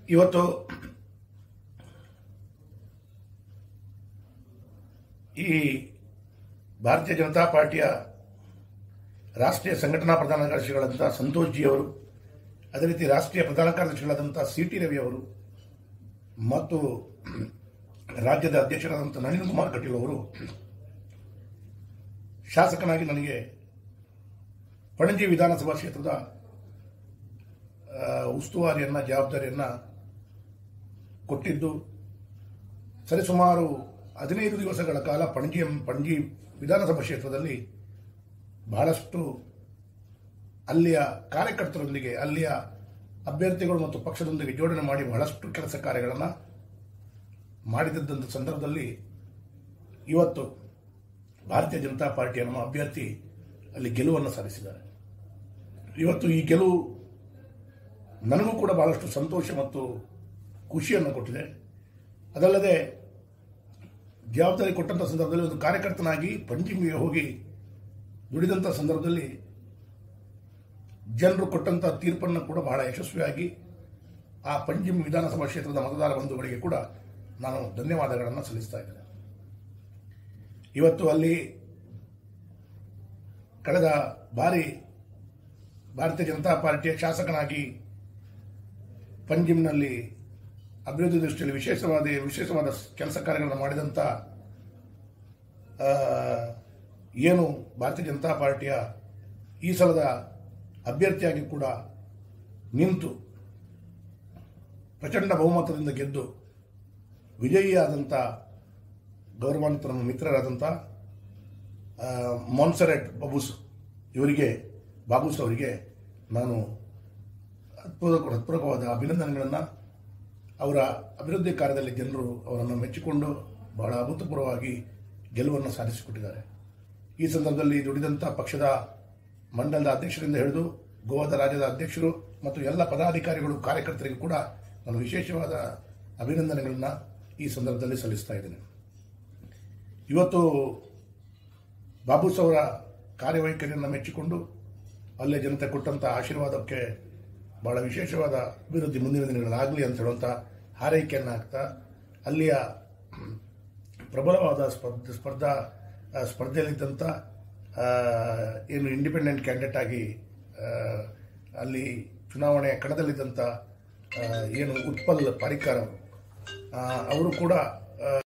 ಇವತ್ತು ಈ ಭಾರತೀಯ ಜನತಾ ಪಾರ್ಟಿಯ ರಾಷ್ಟ್ರೀಯ ಸಂಘಟನಾ ಪ್ರಧಾನ ಕಾರ್ಯದರ್ಶಿಗಳಾದಂಥ ಸಂತೋಷ್ ಜಿ ಅವರು ಅದೇ ರೀತಿ ರಾಷ್ಟ್ರೀಯ ಪ್ರಧಾನ ಕಾರ್ಯದರ್ಶಿಗಳಾದಂಥ ಸಿ ಟಿ ರವಿ ಅವರು ಮತ್ತು ರಾಜ್ಯದ ಅಧ್ಯಕ್ಷರಾದಂಥ ನಳಿನ್ ಕುಮಾರ್ ಕಟೀಲ್ ಅವರು ಶಾಸಕನಾಗಿ ನನಗೆ ಪಣಜಿ ವಿಧಾನಸಭಾ ಕ್ಷೇತ್ರದ ಆ, ಉಸ್ತುವಾರಿಯನ್ನ ಜವಾಬ್ದಾರಿಯನ್ನ ಕೊಟ್ಟಿದ್ದು ಸರಿಸುಮಾರು ಹದಿನೈದು ದಿವಸಗಳ ಕಾಲ ಪಣಜಿ ಪಣಜಿ ವಿಧಾನಸಭಾ ಕ್ಷೇತ್ರದಲ್ಲಿ ಬಹಳಷ್ಟು ಅಲ್ಲಿಯ ಕಾರ್ಯಕರ್ತರೊಂದಿಗೆ ಅಲ್ಲಿಯ ಅಭ್ಯರ್ಥಿಗಳು ಮತ್ತು ಪಕ್ಷದೊಂದಿಗೆ ಜೋಡಣೆ ಮಾಡಿ ಬಹಳಷ್ಟು ಕೆಲಸ ಕಾರ್ಯಗಳನ್ನು ಮಾಡಿದಂಥ ಸಂದರ್ಭದಲ್ಲಿ ಇವತ್ತು ಭಾರತೀಯ ಜನತಾ ಪಾರ್ಟಿಯ ನಮ್ಮ ಅಭ್ಯರ್ಥಿ ಅಲ್ಲಿ ಗೆಲುವನ್ನು ಸಾಧಿಸಿದ್ದಾರೆ ಇವತ್ತು ಈ ಗೆಲುವು ನನಗೂ ಕೂಡ ಬಹಳಷ್ಟು ಸಂತೋಷ ಮತ್ತು ಖುಷಿಯನ್ನು ಕೊಟ್ಟಿದೆ ಅದಲ್ಲದೆ ಜವಾಬ್ದಾರಿ ಕೊಟ್ಟಂಥ ಸಂದರ್ಭದಲ್ಲಿ ಒಂದು ಕಾರ್ಯಕರ್ತನಾಗಿ ಪಂಜಿಮಿಗೆ ಹೋಗಿ ದುಡಿದಂಥ ಸಂದರ್ಭದಲ್ಲಿ ಜನರು ಕೊಟ್ಟಂಥ ತೀರ್ಪನ್ನು ಕೂಡ ಬಹಳ ಯಶಸ್ವಿಯಾಗಿ ಆ ಪಂಜಿಮ್ ವಿಧಾನಸಭಾ ಕ್ಷೇತ್ರದ ಮತದಾರ ಬಂಧುಗಳಿಗೆ ಕೂಡ ನಾನು ಧನ್ಯವಾದಗಳನ್ನು ಸಲ್ಲಿಸ್ತಾ ಇದ್ದೇನೆ ಇವತ್ತು ಅಲ್ಲಿ ಕಳೆದ ಬಾರಿ ಭಾರತೀಯ ಜನತಾ ಪಾರ್ಟಿಯ ಶಾಸಕನಾಗಿ ಪಂಜಿಮ್ನಲ್ಲಿ ಅಭಿವೃದ್ಧಿ ದೃಷ್ಟಿಯಲ್ಲಿ ವಿಶೇಷವಾದ ವಿಶೇಷವಾದ ಕೆಲಸ ಕಾರ್ಯಗಳನ್ನು ಮಾಡಿದಂಥ ಆ, ಏನು ಭಾರತೀಯ ಜನತಾ ಪಾರ್ಟಿಯ ಈ ಸಲದ ಅಭ್ಯರ್ಥಿಯಾಗಿ ಕೂಡ ನಿಂತು ಪ್ರಚಂಡ ಬಹುಮತದಿಂದ ಗೆದ್ದು ವಿಜಯಿಯಾದಂಥ ಗೌರವಾನ್ವಿತ ನಮ್ಮ ಮಿತ್ರರಾದಂಥ ಆ, ಮಾನ್ಸರೆಟ್ ಬಾಬೂಸ್ ಇವರಿಗೆ ಬಾಬೂಸ್ ಅವರಿಗೆ ನಾನು ಅದ್ಭುತ ಹೃತ್ಪೂರ್ವಕವಾದ ಅಭಿನಂದನೆಗಳನ್ನು ಅವರ ಅಭಿವೃದ್ಧಿ ಕಾರ್ಯದಲ್ಲಿ ಜನರು ಅವರನ್ನು ಮೆಚ್ಚಿಕೊಂಡು ಬಹಳ ಅಭೂತಪೂರ್ವವಾಗಿ ಗೆಲುವನ್ನು ಸಾಧಿಸಿಕೊಟ್ಟಿದ್ದಾರೆ ಈ ಸಂದರ್ಭದಲ್ಲಿ ದುಡಿದಂಥ ಪಕ್ಷದ ಮಂಡಲದ ಅಧ್ಯಕ್ಷರಿಂದ ಹಿಡಿದು ಗೋವಾದ ರಾಜ್ಯದ ಅಧ್ಯಕ್ಷರು ಮತ್ತು ಎಲ್ಲ ಪದಾಧಿಕಾರಿಗಳು ಕಾರ್ಯಕರ್ತರಿಗೂ ಕೂಡ ನಾನು ವಿಶೇಷವಾದ ಅಭಿನಂದನೆಗಳನ್ನು ಈ ಸಂದರ್ಭದಲ್ಲಿ ಸಲ್ಲಿಸ್ತಾ ಇದ್ದೇನೆ ಇವತ್ತು ಬಾಬೂಸ್ ಅವರ ಕಾರ್ಯವೈಖರಿಯನ್ನು ಮೆಚ್ಚಿಕೊಂಡು ಅಲ್ಲೇ ಜನತೆ ಕೊಟ್ಟಂಥ ಆಶೀರ್ವಾದಕ್ಕೆ ಬಹಳ ವಿಶೇಷವಾದ ಅಭಿವೃದ್ಧಿ ಮುಂದಿನ ದಿನಗಳಾಗಲಿ ಅಂತ ಹೇಳುವಂಥ ಹಾರೈಕೆಯನ್ನು ಹಾಕ್ತಾ ಅಲ್ಲಿಯ ಪ್ರಬಲವಾದ ಸ್ಪರ್ಧ ಸ್ಪರ್ಧಾ ಆ, ಸ್ಪರ್ಧೆಯಲ್ಲಿದ್ದಂಥ ಆ, ಏನು ಇಂಡಿಪೆಂಡೆಂಟ್ ಕ್ಯಾಂಡಿಡೇಟ್ ಆಗಿ ಆ, ಅಲ್ಲಿ ಚುನಾವಣೆ ಕಣದಲ್ಲಿದ್ದಂಥ ಆ, ಏನು ಉತ್ಪಲ್ ಪಾರಿಕರ್ ಅವರು ಆ, ಅವರು ಕೂಡ